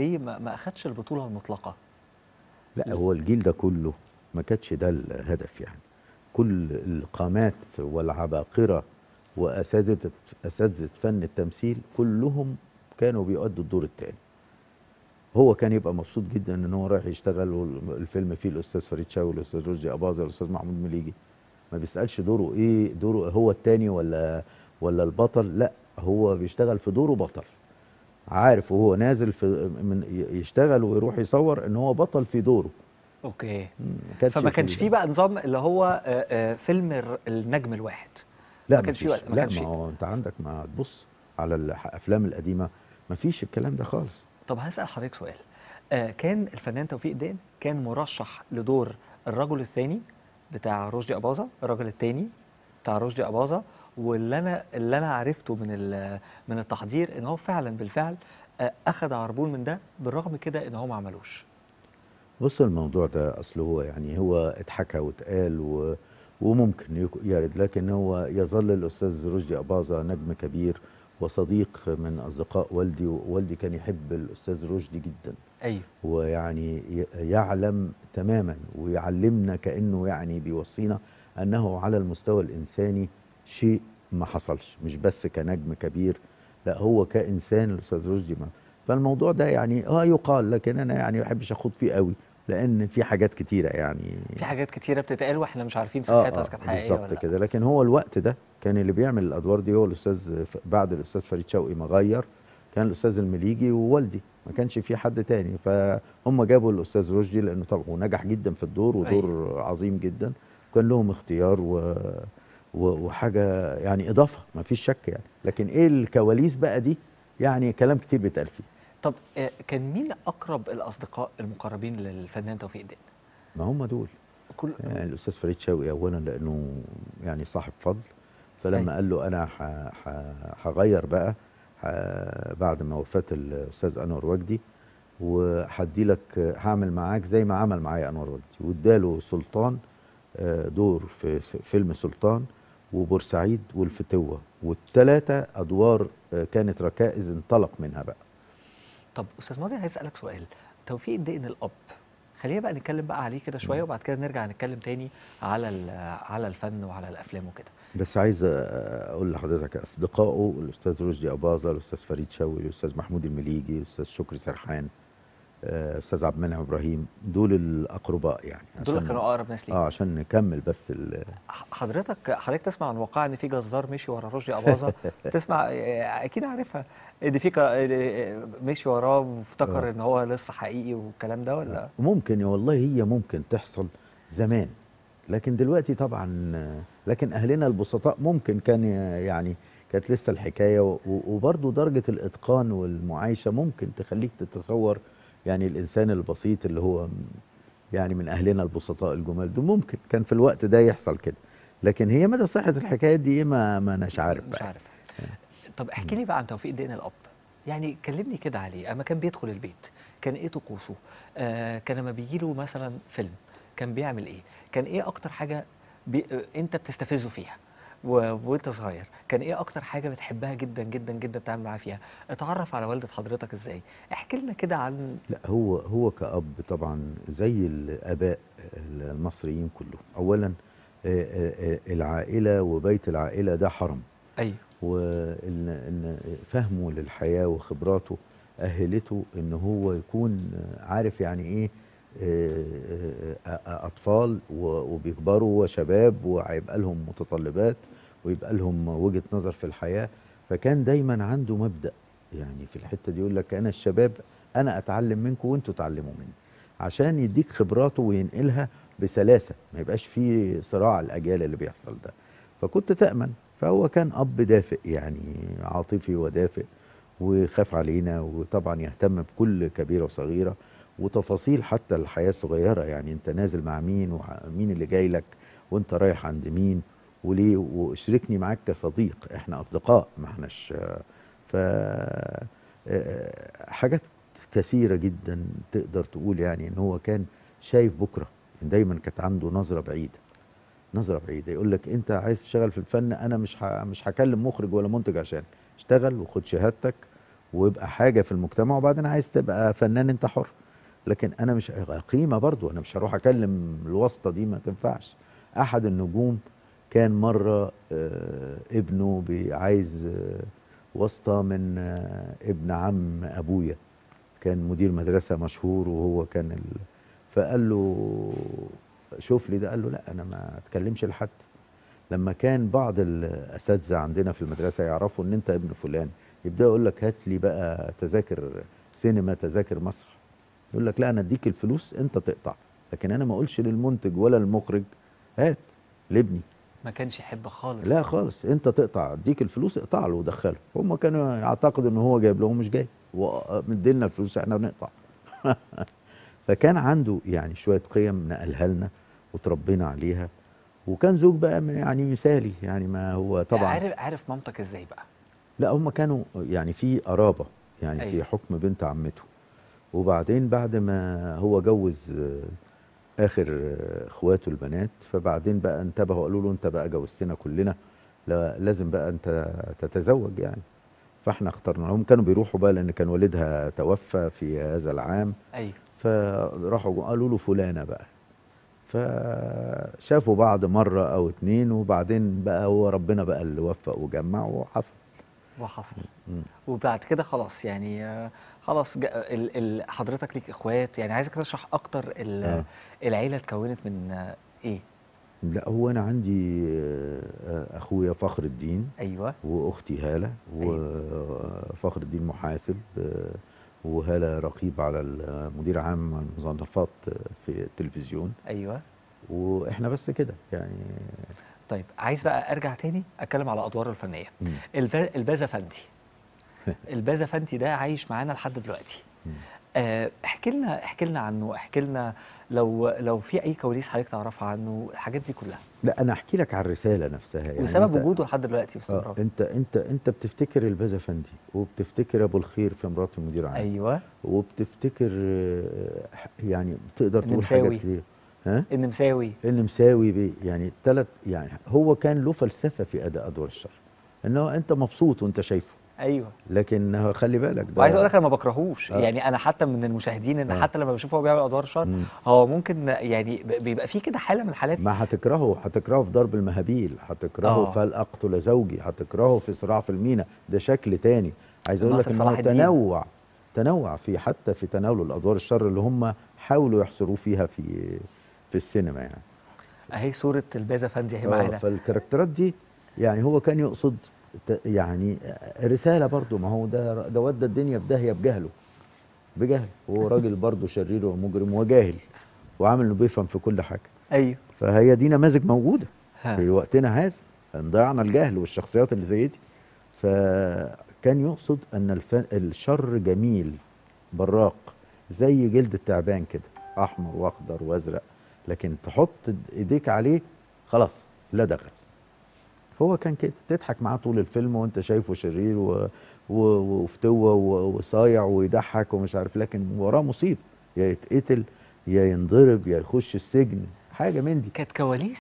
ليه ما, ما اخدش البطوله المطلقه لا هو الجيل ده كله ما كانش ده الهدف يعني كل القامات والعباقرة وأساتذة أساتذة فن التمثيل كلهم كانوا بيؤدوا الدور الثاني هو كان يبقى مبسوط جدا ان هو رايح يشتغل والفيلم فيه الاستاذ فريد شاوي والاستاذ رشدي اباظه والاستاذ محمود مليجي ما بيسالش دوره ايه دوره هو الثاني ولا ولا البطل لا هو بيشتغل في دوره بطل عارف وهو نازل في من يشتغل ويروح يصور ان هو بطل في دوره اوكي مم، ما كانش فما كانش في- فيه بقى نظام اللي هو آه، آه، فيلم الر- النجم الواحد لا ما كانش فيه مفيش. وقت- ما لا كانش ما فيه. هو انت عندك ما تبص على الافلام القديمه ما فيش الكلام ده خالص طب هسأل حضرتك سؤال آه كان الفنان توفيق الدين كان مرشح لدور الرجل الثاني بتاع رشدي أباظة الرجل الثاني بتاع رشدي أباظة واللي أنا اللي أنا عرفته من ال- من التحضير إن هو فعلا بالفعل آه أخذ عربون من ده بالرغم كده إن هو ما عملوش بص الموضوع ده اصل هو يعني هو اتحكى واتقال و وممكن يك- يرد لكن هو يظل الاستاذ رشدي اباظه نجم كبير وصديق من اصدقاء والدي ووالدي كان يحب الاستاذ رشدي جدا أيوه ويعني ي- يعلم تماما ويعلمنا كانه يعني بيوصينا انه على المستوى الانساني شيء ما حصلش مش بس كنجم كبير لا هو كانسان الاستاذ رشدي ما فالموضوع ده يعني اه يقال لكن انا يعني ما بحبش اخوض فيه قوي لان في حاجات كتيره يعني في حاجات كتيرة بتتقال وإحنا مش عارفين اه صحتها اه كانت حقيقية ولا بالظبط لأ. كده لكن هو الوقت ده كان اللي بيعمل الادوار دي هو الاستاذ ف- بعد الاستاذ فريد شوقي ما غير كان الاستاذ المليجي ووالدي ما كانش في حد تاني فهم جابوا الاستاذ رشدي لانه طبعا هو نجح جدا في الدور ودور عظيم جدا كان لهم اختيار و و- وحاجه يعني اضافه ما فيش شك يعني لكن ايه الكواليس بقى دي يعني كلام كتير بيتقال فيه طب آه كان مين أقرب الأصدقاء المقربين للفنان توفيق الدين؟ ما هم دول كل يعني الاستاذ فريد شوقي اولا لانه يعني صاحب فضل فلما أيوة. قال له انا ح- ح- هغير بقى ح- بعد ما وفاه الاستاذ انور وجدي وهدي لك هعمل معاك زي ما عمل معايا انور وجدي واداله سلطان آه، دور في س- فيلم سلطان وبورسعيد والفتوه والثلاثه ادوار آه، كانت ركائز انطلق منها بقى طب استاذ ماضي عايز اسالك سؤال توفيق الدقن الاب خلينا بقى نتكلم بقى عليه كده شويه وبعد كده نرجع نتكلم تاني على ال- على الفن وعلى الافلام وكده بس عايز اقول لحضرتك اصدقائه الاستاذ رشدي اباظه الاستاذ فريد شوقي الاستاذ محمود المليجي الاستاذ شكري سرحان آه، استاذ عبد المنعم ابراهيم دول الاقرباء يعني دول عشان- كانوا اقرب ناس ليك اه عشان نكمل بس ال- ح- حضرتك حضرتك تسمع عن واقعه ان في جزار مشي ورا رشدي اباظه تسمع آه، اكيد عارفها ان في ك- آه، مشي وراه وافتكر آه. ان هو لسه حقيقي والكلام ده ولا ممكن والله هي ممكن تحصل زمان لكن دلوقتي طبعا آه، لكن اهلنا البسطاء ممكن كان ي- يعني كانت لسه الحكايه و- و- وبرضه درجه الاتقان والمعايشه ممكن تخليك تتصور يعني الانسان البسيط اللي هو م- يعني من اهلنا البسطاء الجمال ده ممكن كان في الوقت ده يحصل كده لكن هي مدى صحه الحكايات دي ايه ما ما اناش عارف مش بقى عارف طب احكي لي بقى عن توفيق الدين الاب يعني كلمني كده عليه اما كان بيدخل البيت كان ايه طقوسه آه كان لما بيجي له مثلا فيلم كان بيعمل ايه كان ايه اكتر حاجه بي... آه، انت بتستفزه فيها و... وانت صغير كان ايه اكتر حاجه بتحبها جدا جدا جدا بتعمل معاه فيها اتعرف على والده حضرتك ازاي احكي لنا كده عن لا هو هو كأب طبعا زي الآباء المصريين كلهم أولا آه، آه، آه، العائلة وبيت العائلة ده حرم ايوه وإن إن فهمه للحياة وخبراته أهلته إن هو يكون عارف يعني إيه آه، آه، آه، أطفال و- وبيكبروا وشباب وهيبقى لهم متطلبات ويبقى لهم وجهة نظر في الحياة فكان دايما عنده مبدأ يعني في الحتة دي يقول لك أنا الشباب أنا أتعلم منكم وأنتوا تعلموا مني عشان يديك خبراته وينقلها بسلاسة ما يبقاش فيه صراع الأجيال اللي بيحصل ده فكنت تأمن فهو كان أب دافئ يعني عاطفي ودافئ وخاف علينا وطبعا يهتم بكل كبيرة وصغيرة وتفاصيل حتى الحياة الصغيرة يعني انت نازل مع مين ومين اللي جاي لك وانت رايح عند مين وليه واشركني معاك كصديق احنا اصدقاء ما احناش ف آه، حاجات كثيرة جدا تقدر تقول يعني ان هو كان شايف بكرة دايما كانت عنده نظرة بعيدة نظرة بعيدة يقول لك انت عايز تشتغل في الفن انا مش ه... مش هكلم مخرج ولا منتج عشان اشتغل وخد شهادتك ويبقى حاجه في المجتمع وبعدين عايز تبقى فنان انت حر لكن انا مش قيمه برضو انا مش هروح اكلم الواسطه دي ما تنفعش احد النجوم كان مره آه، ابنه بي- عايز آه، واسطه من آه، ابن عم ابويا كان مدير مدرسه مشهور وهو كان ال... فقال له شوف لي ده قال له لا انا ما اتكلمش لحد لما كان بعض الاساتذه عندنا في المدرسه يعرفوا ان انت ابن فلان يبدا يقول لك هات لي بقى تذاكر سينما تذاكر مسرح يقول لك لا انا اديك الفلوس انت تقطع لكن انا ما اقولش للمنتج ولا المخرج هات لابني ما كانش يحب خالص لا خالص انت تقطع اديك الفلوس اقطع له ودخله هم كانوا يعتقدوا ان هو جايب لهم مش جاي ومدينا الفلوس احنا بنقطع فكان عنده يعني شويه قيم نقلها لنا وتربينا عليها وكان زوج بقى يعني مثالي يعني ما هو طبعا عارف عارف مامتك ازاي بقى لا هم كانوا يعني في قرابه يعني أيوة. في حكم بنت عمته وبعدين بعد ما هو جوز آه، اخر آه، اخواته البنات فبعدين بقى انتبهوا قالوا له انت بقى جوزتنا كلنا لا لازم بقى انت تتزوج يعني فاحنا اخترنا هم كانوا بيروحوا بقى لان كان والدها توفى في هذا العام ايوه فراحوا جو- قالوا له فلانه بقى فشافوا بعض مره او اتنين وبعدين بقى هو ربنا بقى اللي وفق وجمع وحصل وحصل مم. وبعد كده خلاص يعني آه، خلاص جا- ال ال حضرتك ليك اخوات يعني عايزك تشرح اكتر ال- آه. العيله اتكونت من آه، ايه لا هو انا عندي آه، آه، اخويا فخر الدين ايوه واختي هاله وفخر الدين محاسب آه، وهاله رقيب على المدير عام المصنفات في التلفزيون ايوه واحنا بس كده يعني طيب عايز بقى ارجع تاني اتكلم على ادواره الفنيه مم. الفا- البازا فندي البازا فندي ده عايش معانا لحد دلوقتي مم. آه، احكي لنا احكي لنا عنه احكي لنا لو لو في اي كواليس حضرتك تعرفها عنه الحاجات دي كلها لا انا احكي لك عن الرساله نفسها يعني وسبب أنت- وجوده لحد دلوقتي آه باستمرار انت انت انت بتفتكر البازا فندي وبتفتكر ابو الخير في مرات المدير العام ايوه وبتفتكر آه، يعني تقدر تقول حاجات النمساوي. كتير ها النمساوي المساوي بيه يعني ثلاث يعني هو كان له فلسفه في اداء ادوار الشر انه انت مبسوط وانت شايفه ايوه لكن هو خلي بالك ده وعايز اقول لك انا ما بكرهوش آه. يعني انا حتى من المشاهدين ان آه. حتى لما بشوفه هو بيعمل ادوار شر مم. هو ممكن يعني ب- بيبقى فيه كده حاله من الحالات ما هتكرهه هتكرهه في ضرب المهابيل هتكرهه آه. فالاقتل زوجي هتكرهه في صراع في المينا ده شكل تاني عايز اقول لك ناصر ان هو صلاح الدين. تنوع تنوع في حتى في تناول الادوار الشر اللي هم حاولوا يحصروه فيها في في السينما يعني اهي صوره البازا فندي اهي آه، معانا فالكاركترات دي يعني هو كان يقصد ت- يعني رساله برضو ما هو ده ده ودى الدنيا في داهيه بجهله بجهل هو راجل برضو شرير ومجرم وجاهل وعامل انه بيفهم في كل حاجه ايوه فهي دي نماذج موجوده ها. في وقتنا هذا ضيعنا الجهل والشخصيات اللي زي دي فكان يقصد ان الفن الشر جميل براق زي جلد التعبان كده احمر واخضر وازرق لكن تحط ايديك عليه خلاص لا دخل هو كان كده تضحك معاه طول الفيلم وانت شايفه شرير و... و... وفتوه و... وصايع ويضحك ومش عارف لكن وراه مصيبه يا يتقتل يا ينضرب يا يخش السجن حاجه من دي كانت كواليس